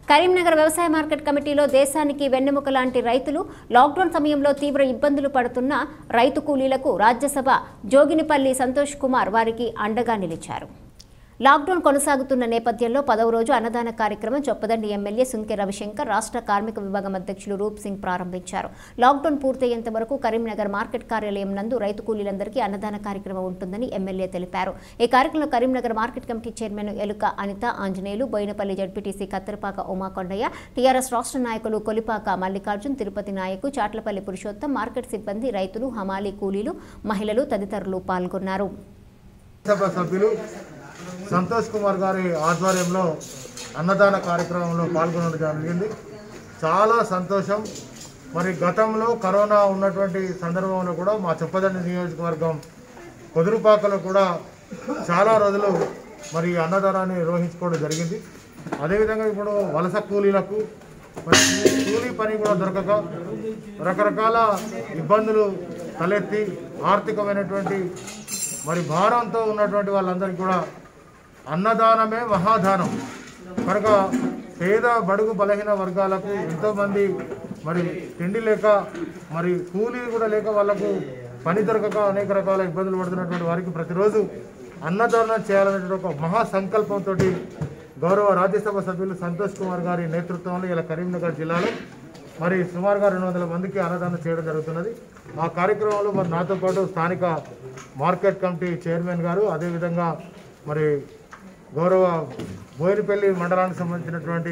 కరీంనగర్ వ్యవసాయ మార్కెట్ కమిటీలో దేశానికి వెన్నెముక లాంటి రైతులు లాక్డౌన్ సమయంలో తీవ్ర ఇబ్బందులు పడుతున్న రైతు కూలీలకు రాజ్యసభ జోగినిపల్లి సంతోష్ కుమార్ వారికి అండగా నిలిచారు లాక్డౌన్ కొనసాగుతున్న నేపథ్యంలో పదవ రోజు అన్నదాన కార్యక్రమం చొప్పదండి ఎమ్మెల్యే సుంకె రవిశంకర్ రాష్ట్ర కార్మిక విభాగం అధ్యక్షులు రూప్ సింగ్ ప్రారంభించారు లాక్డౌన్ పూర్తయ్యేంత వరకు కరీంనగర్ మార్కెట్ కార్యాలయం నందు రైతు కూలీలందరికీ అన్నదాన కార్యక్రమం ఉంటుందని ఎమ్మెల్యే తెలిపారు ఈ కార్యక్రమంలో Karimnagar market committee chairman Eluka Anitha Anjaneyulu Boinapalli ZPTC Katterapaka Umakondaiah TRS రాష్ట్ర నాయకులు కొలిపాక మల్లికార్జున్ తిరుపతి నాయకు చాట్లపల్లి పురుషోత్తం మార్కెట్ సిబ్బంది రైతులు హమాలీ కూలీలు మహిళలు తదితరులు పాల్గొన్నారు సభ సభ్యులు సంతోష్ కుమార్ గారి ఆధ్వర్యంలో అన్నదాన కార్యక్రమంలో పాల్గొనడం జరిగింది చాలా సంతోషం మరి గతంలో కరోనా ఉన్నటువంటి సందర్భంలో కూడా మా చొప్పదండి నియోజకవర్గం కుదురుపాకలో కూడా చాలా రోజులు మరి ఈ అన్నదానాన్ని నిర్వహించుకోవడం జరిగింది అదేవిధంగా ఇప్పుడు వలస కూలీలకు మరి కూలీ పని కూడా దొరకక రకరకాల ఇబ్బందులు తలెత్తి ఆర్థికమైనటువంటి మరి భారంతో ఉన్నటువంటి వాళ్ళందరికీ కూడా అన్నదానమే మహాదానం కనుక పేద బడుగు బలహీన వర్గాలకు ఎంతోమంది మరి తిండి లేక మరి కూలీ కూడా లేక వాళ్ళకు పని దొరకక అనేక రకాల ఇబ్బందులు పడుతున్నటువంటి వారికి ప్రతిరోజు అన్నదానం చేయాలనేటువంటి ఒక మహా సంకల్పంతో గౌరవ రాజ్యసభ సభ్యులు సంతోష్ కుమార్ గారి నేతృత్వంలో ఇలా కరీంనగర్ జిల్లాలో మరి సుమారుగా రెండు వందల మందికి అన్నదానం చేయడం జరుగుతున్నది ఆ కార్యక్రమంలో మరి నాతో పాటు స్థానిక మార్కెట్ కమిటీ చైర్మన్ గారు అదేవిధంగా మరి గౌరవ బోయినపల్లి మండలానికి సంబంధించినటువంటి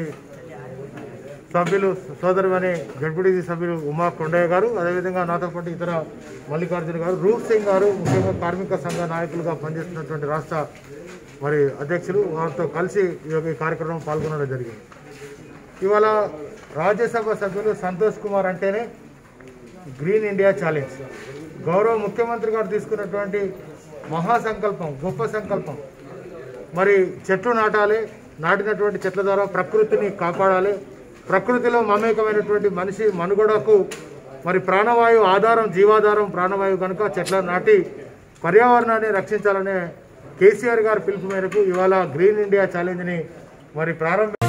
సభ్యులు సోదరుమని జడ్పీటీసీ సభ్యులు ఉమా కొండయ్య గారు అదేవిధంగా నాతో పాటు ఇతర మల్లికార్జున గారు రూప్ సింగ్ గారు ముఖ్యంగా కార్మిక సంఘ నాయకులుగా పనిచేస్తున్నటువంటి రాష్ట్ర మరి అధ్యక్షులు వారితో కలిసి ఈ యొక్క ఈ కార్యక్రమం పాల్గొనడం జరిగింది ఇవాళ రాజ్యసభ సభ్యులు సంతోష్ కుమార్ అంటేనే గ్రీన్ ఇండియా ఛాలెంజ్ గౌరవ ముఖ్యమంత్రి గారు తీసుకున్నటువంటి మహాసంకల్పం గొప్ప సంకల్పం మరి చెట్లు నాటాలి నాటినటువంటి చెట్ల ద్వారా ప్రకృతిని కాపాడాలి ప్రకృతిలో మమేకమైనటువంటి మనిషి మనుగడకు మరి ప్రాణవాయు ఆధారం జీవాధారం ప్రాణవాయువు కనుక చెట్లను నాటి పర్యావరణాన్ని రక్షించాలనే కేసీఆర్ గారి పిలుపు మేరకు ఇవాళ గ్రీన్ ఇండియా ఛాలెంజ్ని మరి ప్రారంభ